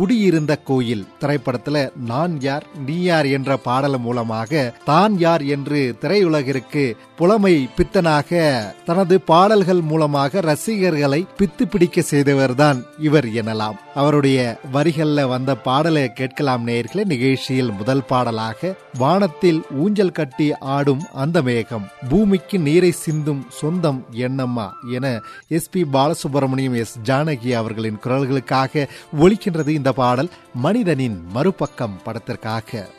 குடியிருந்த கோயில் திரைப்படத்துல நான் யார் நீ யார் என்ற பாடல் மூலமாக தான் யார் என்று திரையுலகிற்கு புலமை பித்தனாக தனது பாடல்கள் மூலமாக ரசிகர்களை பித்து பிடிக்க செய்தவர்தான் இவர் எனலாம் அவருடைய வரிகள்ல வந்த பாடலை கேட்கலாம் நேயர்களே நிகழ்ச்சியில் முதல் பாடலாக வானத்தில் ஊஞ்சல் கட்டி ஆடும் அந்த மேகம் பூமிக்கு நீரை சிந்தும் சொந்தம் எண்ணம்மா என S P Balasubrahmanyam S Janaki அவர்களின் குரல்களுக்காக ஒலிக்கின்றது இந்த பாடல் மனிதனின் மறுபக்கம் படத்திற்காக